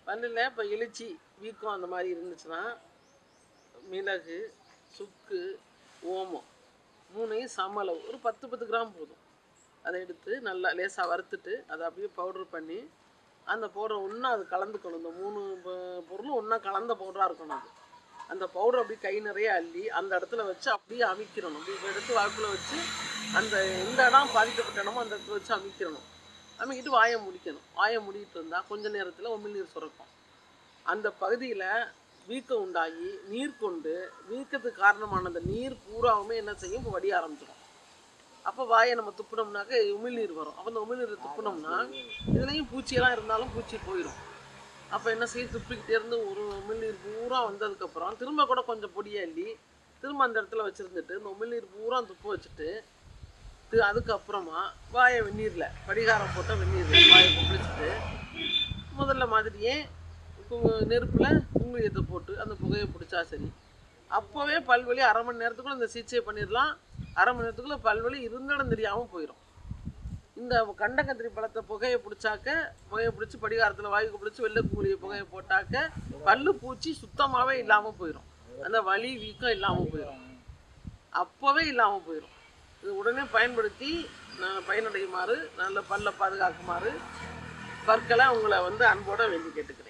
பல்லில் இப்போ எழுச்சி வீக்கம் அந்த மாதிரி இருந்துச்சுன்னா மிளகு சுக்கு ஓமம் மூணையும் சம அளவு ஒரு பத்து பத்து கிராம் போதும் அதை எடுத்து நல்லா லேசாக வறுத்துட்டு அதை அப்படியே பவுட்ரு பண்ணி அந்த பவுடரை ஒன்றா அது கலந்துக்கணும் இந்த மூணு ப- பொருளும் ஒன்றா கலந்த பவுடராக இருக்கணும் அது அந்த பவுடர் அப்படியே கை நிறைய அள்ளி அந்த இடத்துல வச்சு அப்படியே அமிக்கிறணும் அப்படி எடுத்து வாய்ப்பில் வச்சு அந்த எந்த இடம் பாதிக்கப்பட்ட இடமோ அந்த இடத்துல வச்சு அமிக்கிறணும் அமிக்கிட்டு வாயை முடிக்கணும் வாயை மூடிட்டு இருந்தால் கொஞ்ச நேரத்தில் உமிழ்நீர் சுரக்கும் அந்த பகுதியில் வீக்கம் உண்டாகி நீர் கொண்டு வீக்கத்துக்கு காரணமான அந்த நீர் பூராவுமே என்ன செய்யும் இப்போ வடிய ஆரம்பிச்சிடும் அப்போ வாயை நம்ம துப்புனோம்னாக்க உமிழ்நீர் வரும் அப்போ அந்த உமிழ்நீரை துப்புனோம்னா இதுலேயும் பூச்சியெல்லாம் இருந்தாலும் பூச்சி போயிடும் அப்போ என்ன செய்யும் துப்பிக்கிட்டே இருந்து ஒரு உமிழ்நீர் பூரா வந்ததுக்கப்புறம் திரும்ப கூட கொஞ்சம் பொடியை அள்ளி திரும்ப அந்த இடத்துல வச்சுருந்துட்டு இந்த உமிழ்நீர் பூரா துப்பு வச்சுட்டு இது அதுக்கப்புறமா வாயை வெந்நீரில் படிகாரம் போட்ட வெந்நீரில் வாயை குளிச்சுட்டு முதல்ல மாதிரியே நெருப்பில் குங்குளியத்தை போட்டு அந்த புகையை பிடிச்சா சரி அப்போவே பல்வலி அரை மணி நேரத்துக்குள்ள இந்த சிகிச்சை பண்ணிடலாம் அரை மணி நேரத்துக்குள்ள பல்வலி இருந்த இடம் தெரியாமல் போயிடும் இந்த கண்டங்கத்திரி பழத்தை புகையை பிடிச்சாக்க புகையை பிடிச்சி படிகாரத்தில் வாய்க்கு பிடிச்சி வெள்ளை குங்குளிய புகையை போட்டாக்க பல்லு பூச்சி சுத்தமாகவே இல்லாமல் போயிடும் அந்த வலி வீக்கம் இல்லாமல் போயிடும் அப்போவே இல்லாமல் போயிடும் இது உடனே பயன்படுத்தி நான் பயனடையுமாறு நல்ல பல்லை பாதுகாக்குமாறு பற்களை உங்களை வந்து அன்போடு வேண்டி கேட்டுக்கிறேன்